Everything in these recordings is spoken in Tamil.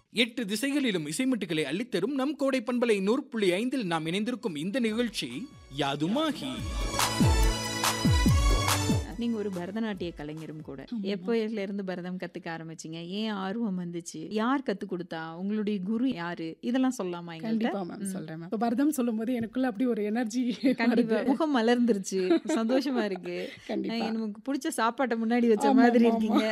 எட்டு திசைகளிலும் இசைமிட்டுகளை அள்ளித்தரும் நம் கோடை பண்பலை நூறு புள்ளி ஐந்தில் நாம் இணைந்திருக்கும் இந்த நிகழ்ச்சி யாதுமாகி நீங்க ஒரு பரதநாட்டிய கலைஞரும் கூட எப்போல இருந்து பரதம் கத்துக்க ஆரம்பிச்சீங்க ஏன் ஆர்வம் வந்துச்சு யார் கத்து கொடுத்தா உங்களுடைய குரு யாரு இதெல்லாம் சொல்லலாமா எங்கள்கிட்ட கண்டிப்பா மேம் சொல்றேன் மேம் இப்போ பரதம் சொல்லும்போது எனக்குள்ள அப்படி ஒரு எனர்ஜி கண்டிப்பா முகம் மலர்ந்துருச்சு சந்தோஷமா இருக்கு கண்டிப்பா அஹ் நமக்கு பிடிச்ச சாப்பாட்டை முன்னாடி வச்ச ஆமா, மாதிரி ஆமா, இருக்கீங்க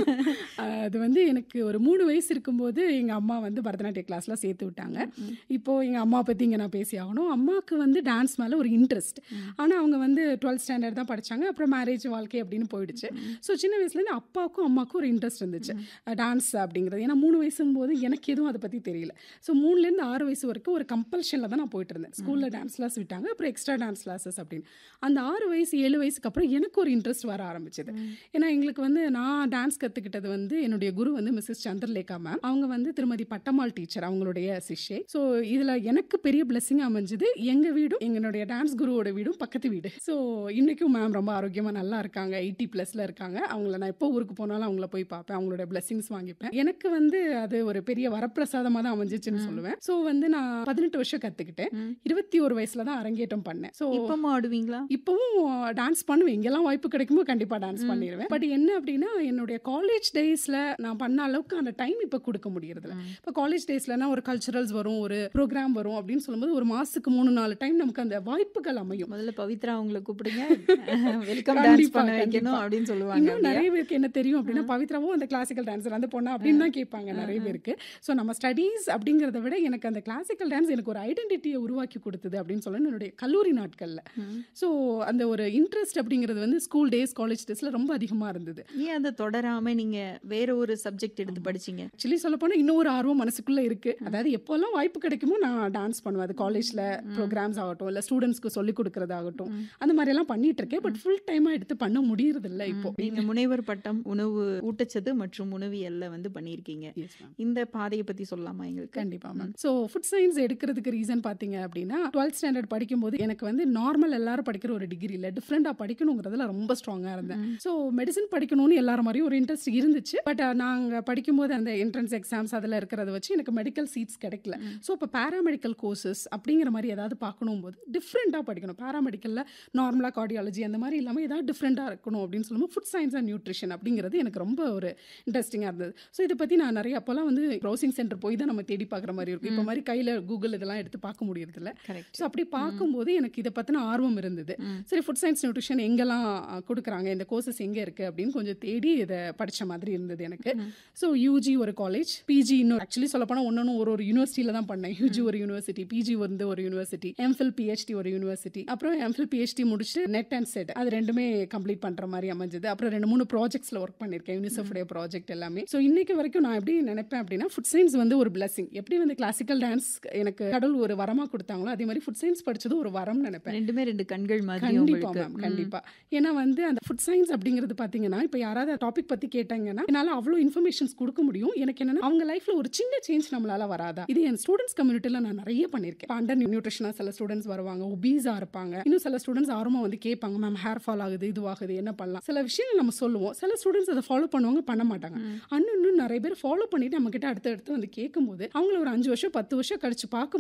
ஆமா. அது வந்து எனக்கு ஒரு மூணு வயசு இருக்கும்போது எங்க அம்மா வந்து பரதநாட்டிய கிளாஸ்ல சேர்த்து விட்டாங்க இப்போ எங்க அம்மா பத்தி இங்க நான் பேசி ஆகணும் அம்மாவுக்கு வந்து டான்ஸ் மேல ஒரு இன்ட்ரெஸ்ட் ஆனா அவங்க வந்து டுவெல்த் ஸ்டாண்டர்ட் தான் படிச்சாங்க அப்புறம் மேரேஜ் வாழ்க்கை அப்படின்னு போயிடுச்சு ஸோ சின்ன வயசுலேருந்து அப்பாவுக்கும் அம்மாவுக்கும் ஒரு இன்ட்ரெஸ்ட் இருந்துச்சு டான்ஸ் அப்படிங்கிறது ஏன்னா மூணு வயசும் போது எனக்கு எதுவும் அதை பற்றி தெரியல ஸோ மூணுலேருந்து ஆறு வயசு வரைக்கும் ஒரு கம்பல்ஷனில் தான் நான் போயிட்டு இருந்தேன் ஸ்கூலில் டான்ஸ் கிளாஸ் விட்டாங்க அப்புறம் எக்ஸ்ட்ரா டான்ஸ் கிளாஸஸ் அப்படின்னு அந்த ஆறு வயசு ஏழு வயசுக்கு அப்புறம் எனக்கு ஒரு இன்ட்ரெஸ்ட் வர ஆரம்பிச்சது ஏன்னா எங்களுக்கு வந்து நான் டான்ஸ் கற்றுக்கிட்டது வந்து என்னுடைய குரு வந்து மிஸ்ஸஸ் சந்திரலேகா மேம் அவங்க வந்து திருமதி பட்டம்மாள் டீச்சர் அவங்களுடைய சிஷ்யை ஸோ இதில் எனக்கு பெரிய பிளெஸிங் அமைஞ்சது எங்கள் வீடும் எங்களுடைய டான்ஸ் குருவோட வீடும் பக்கத்து வீடு ஸோ இன்றைக்கும் மேம் ரொம்ப ஆரோக்கியமாக நல்லா இருக்காங்க எயிட்டி ப்ளஸில் இருக்காங்க அவங்கள நான் எப்போ ஊருக்கு போனாலும் அவங்கள போய் பார்ப்பேன் அவங்களோட பிளெஸிங்ஸ் வாங்கிப்பேன் எனக்கு வந்து அது ஒரு பெரிய வரப்பிரசாதமாக தான் அமைஞ்சிச்சுன்னு சொல்லுவேன் ஸோ வந்து நான் பதினெட்டு வருஷம் கற்றுக்கிட்டேன் இருபத்தி ஒரு வயசுல தான் அரங்கேற்றம் பண்ணேன் ஸோ இப்பமா ஆடுவீங்களா இப்பவும் டான்ஸ் பண்ணுவேன் எங்கெல்லாம் வாய்ப்பு கிடைக்குமோ கண்டிப்பா டான்ஸ் பண்ணிடுவேன் பட் என்ன அப்படின்னா என்னுடைய காலேஜ் டேஸ்ல நான் பண்ண அளவுக்கு அந்த டைம் இப்ப கொடுக்க முடியறதில்ல இப்போ காலேஜ் டேஸ்லனா ஒரு கல்ச்சுரல்ஸ் வரும் ஒரு ப்ரோக்ராம் வரும் அப்படின்னு சொல்லும்போது ஒரு மாசத்துக்கு மூணு நாலு டைம் நமக்கு அந்த வாய்ப்புகள் அமையும் முதல்ல பவித்ரா உங்களை கூப்பிடுங்க வெல்கம் டான்ஸ் கண்டிப்பா, பண்ண வைக்கணும் கண்டிப்பா. அப்படின்னு சொல்லுவாங்க இன்னும் இல்லையா? நிறைய பேருக்கு என்ன தெரியும் அப்படின்னா பவித்ராவும் அந்த கிளாசிக்கல் டான்ஸர் அந்த பொண்ணா அப்படின்னு தான் கேட்பாங்க நிறைய பேருக்கு ஸோ நம்ம ஸ்டடீஸ் அப்படிங்கிறத விட எனக்கு அந்த கிளாசிக்கல் டான்ஸ் எனக்கு ஒரு ஐடென்டிட்டியை உருவாக்கி கொடுத்தது அப்படின்னு சொல்லணும் என்னுடைய கல்லூரி நாட்களில் ஸோ அந்த ஒரு இன்ட்ரெஸ்ட் அப்படிங்கிறது வந்து ஸ்கூல் டேஸ் காலேஜ் டேஸில் ரொம்ப அதிகமாக இருந்தது ஏன் அதை தொடராம நீங்க வேற ஒரு சப்ஜெக்ட் எடுத்து படிச்சீங்க ஆக்சுவலி சொல்ல போனால் இன்னும் ஒரு ஆர்வம் மனசுக்குள்ளே இருக்குது அதாவது எப்போல்லாம் வாய்ப்பு கிடைக்குமோ நான் டான்ஸ் பண்ணுவேன் அது காலேஜில் ப்ரோக்ராம்ஸ் ஆகட்டும் இல்லை ஸ்டூடெண்ட்ஸ்க்கு சொல்லிக் கொடுக்கறதாகட்டும் அந்த மாதிரியெல்லாம் பண்ணிட்டு இருக்கேன் பட் ஃபுல் டைமாக எடுத்து பண்ண முடியறதில்ல இப்போ நீங்க முனைவர் பட்டம் உணவு ஊட்டச்சத்து மற்றும் உணவியல்ல வந்து பண்ணியிருக்கீங்க Yes, ma'am. இந்த பாதையை பத்தி சொல்லலாமா எங்களுக்கு கண்டிப்பா மேம் ஸோ ஃபுட் சயின்ஸ் எடுக்கிறதுக்கு ரீசன் பார்த்தீங்க அப்படின்னா டுவெல்த் ஸ்டாண்டர்ட் படிக்கும்போது எனக்கு வந்து நார்மல் எல்லாரும் படிக்கிற ஒரு டிகிரி இல்லை டிஃப்ரெண்டாக படிக்கணுங்கிறதுல ரொம்ப ஸ்ட்ராங்காக இருந்தேன் ஸோ மெடிசன் படிக்கணும்னு எல்லாரும் மாதிரியும் ஒரு இன்ட்ரெஸ்ட் இருந்துச்சு பட் நாங்கள் படிக்கும்போது அந்த என்ட்ரன்ஸ் எக்ஸாம்ஸ் அதில் இருக்கிறத வச்சு எனக்கு மெடிக்கல் சீட்ஸ் கிடைக்கல ஸோ இப்போ பேராமெடிக்கல் கோர்சஸ் அப்படிங்கிற மாதிரி ஏதாவது பார்க்கணும் போது டிஃப்ரெண்ட்டாக படிக்கணும் பேராமெடிக்கலில் நார்மலாக கார்டியாலஜி அந்த மாதிரி இல்லாமல் ஏதாவது டிஃப்ரெண்ட்டாக இருக்கணும் அப்படின்னு சொல்லும்போது ஃபுட் சயின்ஸ் அண்ட் நியூட்ரிஷன் அப்படிங்கிறது எனக்கு ரொம்ப ஒரு இன்ட்ரெஸ்டிங்காக இருந்தது ஸோ இதை பற்றி நான் நிறைய அப்போல்லாம் வந்து ப்ரௌசிங் சென்டர் போய் தான் நம்ம தேடி பார்க்குற மாதிரி இருக்கும் இப்போ மாதிரி கையில் கூகுள் இதெல்லாம் எடுத்து பார்க்க முடியறதில்ல கரெக்ட் ஸோ அப்படி பார்க்கும்போது எனக்கு இதை பற்றின ஆர்வம் இருந்தது சரி ஃபுட் சயின்ஸ் நியூட்ரிஷன் எங்கெல்லாம் கொடுக்குறாங்க இந்த கோர்சஸ் எங்கே இருக்குது அப்படின்னு கொஞ்சம் தேடி இதை படித்த மாதிரி இருந்தது எனக்கு ஸோ யூஜி ஒரு காலேஜ் பிஜி இன்னும் ஆக்சுவலி சொல்லப்போனால் ஒன்று ஒரு ஒரு யூனிவர்சிட்டியில் தான் பண்ணேன் யூஜி ஒரு யூனிவர்சிட்டி பிஜி வந்து ஒரு யூனிவர்சிட்டி எம்ஃபில் பிஹெச்டி ஒரு யூனிவர்சிட்டி அப்புறம் எம்ஃபில் பிஹெச்டி முடிச்சுட்டு நெட் அண்ட் செட் அது ரெண்டுமே கம்ப்ளீட் பண்ணுற மாதிரி அமைஞ்சது அப்புறம் ரெண்டு மூணு ப்ராஜெக்ட்ஸில் ஒர்க் பண்ணியிருக்கேன் யூனிசெஃப்டைய ப்ராஜெக்ட் எல்லாமே ஸோ இன்னைக்கு வரைக்கும் நான் எப்படி நினைப்பேன் அப்படின்னா ஃபுட் சயின்ஸ் வந்து ஒரு பிளஸிங் எப்படி வந்து கிளாசிக்கல் டான்ஸ் எனக்கு கடவுள் ஒரு வரமா கொடுத்தாங்களோ அதே மாதிரி ஃபுட் சயின்ஸ் படிச்சது ஒரு வரம் நினைப்பேன் ரெண்டுமே ரெண்டு கண்கள் மாதிரி கண்டிப்பா உங்களுக்கு மேம் கண்டிப்பா ஏன்னா வந்து அந்த ஃபுட் சயின்ஸ் அப்படிங்கிறது பாத்தீங்கன்னா இப்போ யாராவது டாபிக் பத்தி கேட்டாங்கன்னா என்னால அவ்வளோ இன்ஃபர்மேஷன்ஸ் கொடுக்க முடியும் எனக்கு என்னன்னா அவங்க லைஃப்ல ஒரு சின்ன சேஞ்ச் நம்மளால வராதா இது என் ஸ்டூடெண்ட்ஸ் கம்யூனிட்டில நான் நிறைய பண்ணியிருக்கேன் அண்டர் நியூட்ரிஷனா சில ஸ்டூடெண்ட்ஸ் வருவாங்க ஒபீஸா இருப்பாங்க இன்னும் சில ஸ்டூடெண்ட்ஸ் ஆர்வமா வந்து கேட்பாங்க மேம் ஹேர் ஃபால் ஆகுது இதுவாகுது என்ன பண்ணலாம் சில விஷயங்கள் நம்ம சொல்லுவோம் சில ஸ்டூடெண்ட்ஸ் அதை ஃபாலோ பண்ணுவாங்க பண்ண மாட்டாங்க இன்னும் இன்னும் நிறைய பேர் ஃபாலோ பண்ணிட்டு நம்ம கிட்ட அடுத்து அடுத்து வந்து கேட்கும்போது அவங்கள ஒரு அஞ்சு வருஷம் பத்து வருஷம் கழிச்சு பார்க்கும்